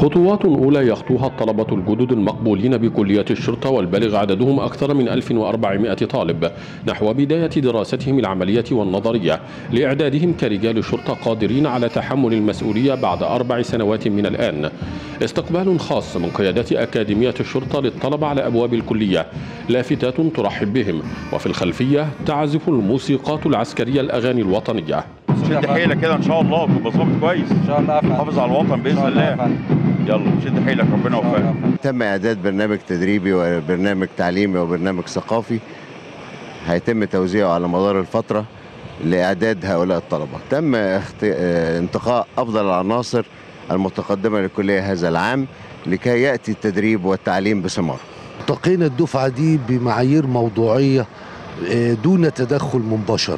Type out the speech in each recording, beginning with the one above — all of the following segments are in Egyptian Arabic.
خطوات أولى يخطوها الطلبة الجدد المقبولين بكلية الشرطة والبالغ عددهم أكثر من 1400 طالب نحو بداية دراستهم العملية والنظرية لإعدادهم كرجال شرطة قادرين على تحمل المسؤولية بعد أربع سنوات من الآن استقبال خاص من قيادة أكاديمية الشرطة للطلبة على أبواب الكلية لافتات ترحب بهم وفي الخلفية تعزف الموسيقات العسكرية الأغاني الوطنية شد حيلك كده ان شاء الله تبقى ظابط كويس ان شاء الله افهم حافظ على الوطن باذن الله يلا شد حيلك ربنا يوفقك تم اعداد برنامج تدريبي وبرنامج تعليمي وبرنامج ثقافي هيتم توزيعه على مدار الفتره لاعداد هؤلاء الطلبه تم اخت... اه، انتقاء افضل العناصر المتقدمه للكليه هذا العام لكي ياتي التدريب والتعليم بثمار التقينا الدفعة دي بمعايير موضوعية آه، دون تدخل من بشر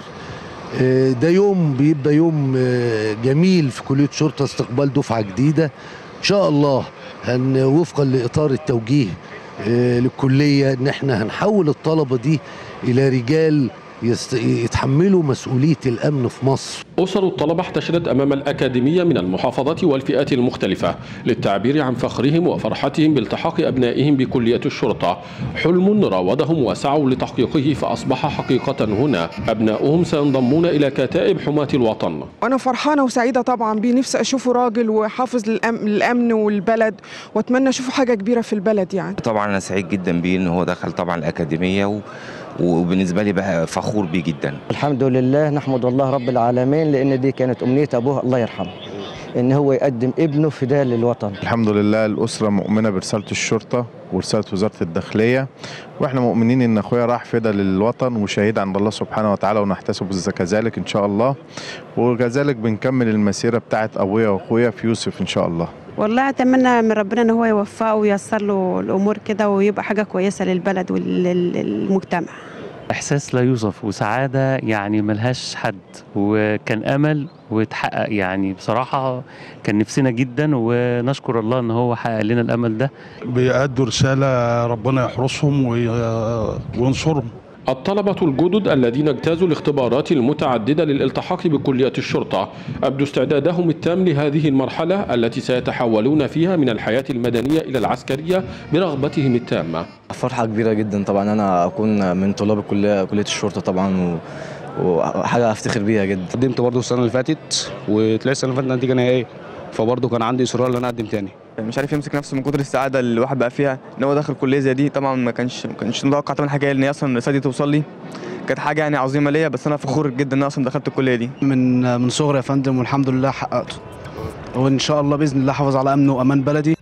آه، ده يوم بيبقى يوم آه، جميل في كلية شرطة استقبال دفعة جديدة إن شاء الله هن وفقا لإطار التوجيه آه، للكلية إن إحنا هنحول الطلبة دي إلى رجال يست- يتحملوا مسؤولية الأمن في مصر أسر الطلبة احتشدت أمام الأكاديمية من المحافظات والفئات المختلفة للتعبير عن فخرهم وفرحتهم بالتحاق أبنائهم بكلية الشرطة حلم راودهم وسعوا لتحقيقه فأصبح حقيقة هنا أبناؤهم سينضمون إلى كتائب حماة الوطن وانا فرحانه وسعيده طبعا بيه نفسي اشوفه راجل وحافظ للأم- للامن والبلد واتمنى اشوفه حاجه كبيره في البلد يعني طبعا انا سعيد جدا بيه ان هو دخل طبعا الاكاديميه و... وبالنسبه لي بقى فخور بيه جدا الحمد لله نحمد الله رب العالمين لان دي كانت امنيه ابوه الله يرحمه ان هو يقدم ابنه فداء للوطن الحمد لله الأسرة مؤمنة برسالة الشرطة ورسالة وزارة الداخلية وإحنا مؤمنين إن أخويا راح فدا للوطن وشهيد عند الله سبحانه وتعالى ونحتسب كذلك إن شاء الله وكذلك بنكمل المسيرة بتاعت أبويا وأخويا في يوسف إن شاء الله والله اتمنى من ربنا ان هو يوفقه وييسر له الامور كده ويبقى حاجه كويسه للبلد وللمجتمع احساس لا يوصف وسعاده يعني ملهاش حد وكان امل واتحقق يعني بصراحه كان نفسنا جدا ونشكر الله ان هو حقق لنا الامل ده بيأدوا رسالة ربنا يحرسهم وي- وينصرهم الطلبة الجدد الذين اجتازوا الاختبارات المتعددة للالتحاق بكلية الشرطة أبدوا استعدادهم التام لهذه المرحلة التي سيتحولون فيها من الحياة المدنية إلى العسكرية برغبتهم التامة فرحة كبيرة جدا طبعا أنا أكون من طلاب الكلية كلية الشرطة طبعا و... وحاجة أفتخر بيها جدا قدمت برضه السنه اللي فاتت وتلاقي السنه اللي فاتت نتيجه نهائيه فبرضه كان عندي اصرار ان انا اقدم تاني مش عارف يمسك نفسه من كتر السعاده اللي الواحد بقى فيها ان هو داخل كليه زي دي طبعا ما كانش ما كانش متوقع طبعا حاجه ان هي اصلا الرساله دي توصل لي كانت حاجه يعني عظيمه ليا بس انا فخور جدا ان انا اصلا دخلت الكليه دي من من صغري يا فندم والحمد لله حققته وان شاء الله باذن الله احافظ على امن وامان بلدي